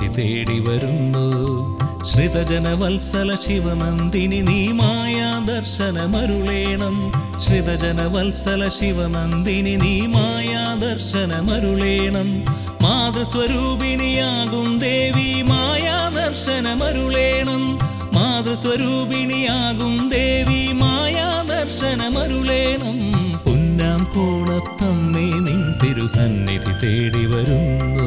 തിരുസന്നിധി തേടി വരുന്നു ശ്രിതജന വത്സല ശിവനന്ദിനി നീ മായാ ദർശനമരുളേണം ശ്രിതജന വത്സല ശിവനന്ദിനി നീ മായാ ദർശനമരുളേണം മാതൃസ്വരൂപിണിയാകും ദേവി മായാ ദർശനമരുളേണം മാതൃസ്വരൂപിണിയാകും ദേവി മായാ ദർശനമരുളേണം പുന്നാം കോണത്തമ്മേ നിൻ തിരുസന്നിധി തേടി വരുന്നു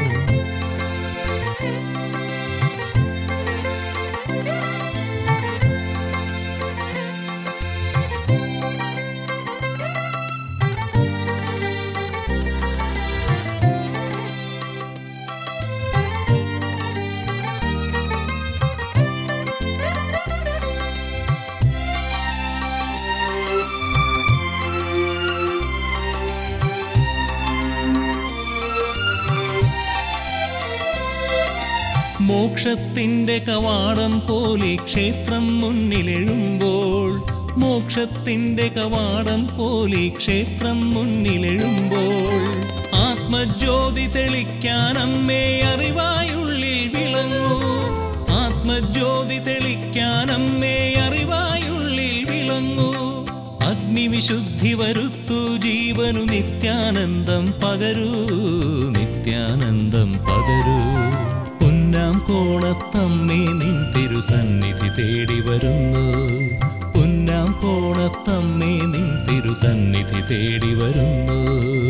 മോക്ഷത്തിന്റെ കവാടം പോലെ ക്ഷേത്രം മുന്നിലെഴുമ്പോൾ മോക്ഷത്തിന്റെ കവാടം പോലെ ക്ഷേത്രം മുന്നിലെഴുമ്പോൾ ആത്മജ്യോതി തെളിക്കാൻ അമ്മേ അറിവായുള്ളിൽ വിളങ്ങൂ ആത്മജ്യോതി തെളിക്കാൻ അമ്മേ അറിവായുള്ളിൽ വിളങ്ങൂ അഗ്നിവിശുദ്ധി വരുത്തു ജീവനു നിത്യാനന്ദം പകരൂ നിത്യാനന്ദം പകരൂ പൊന്നാം കോണത്തമ്മേ നിൻ തിരുസന്നിധി തേടി വരുന്നു പൊന്നാം കോണത്തമ്മേ നിൻ തിരുസന്നിധി തേടി വരുന്നു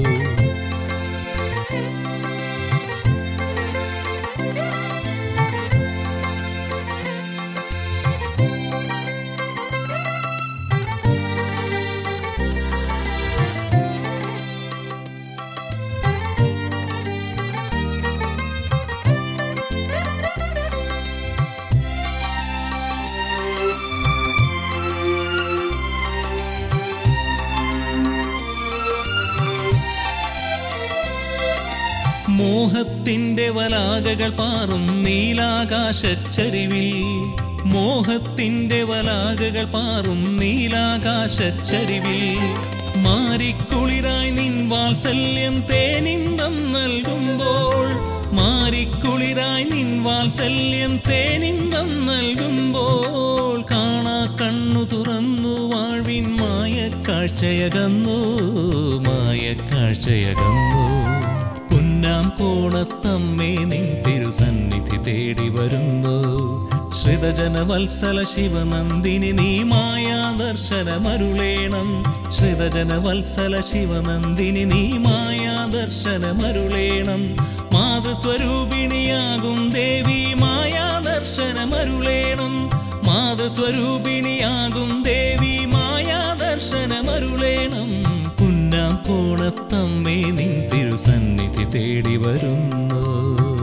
മോഹത്തിന്റെ വലാകകൾ പാറും നീലാകാശച്ചരിവിൽ മോഹത്തിന്റെ വലാകകൾ പാറും നീലാകാശച്ചരിവിൽ മാറിക്കുളിരായി നിൻ വാത്സല്യം തേനിമ്പം നൽകുമ്പോൾ മാറിക്കുളിരായി നിൻ വാത്സല്യം തേനിമ്പം നൽകുമ്പോൾ കാണാ കണ്ണു തുറന്നു വാഴ്വിൻ മായ കാഴ്ചയകന്നു മായ കാഴ്ചയകന്നു പുന്നാം കോണത്തമ്മേ നിൻ തിരുസന്നിധി തേടി വരുന്നു ശ്രിതജന വത്സല ശിവനന്ദിനി നീ മായാ ദർശനമരുളേണം ശ്രിതജന വത്സല ശിവനന്ദിനി നീ മായാ ദർശനമരുളേണം മാതൃസ്വരൂപിണിയാകും ദേവി മായാ ദർശനമരുളേണം മാതൃസ്വരൂപിണിയാകും ദേവി മായാ ദർശനമരുളേണം പുന്നാം കോണത്തമ്മേ നിൻ തിരുസന്നിധി തേടി വരുന്നു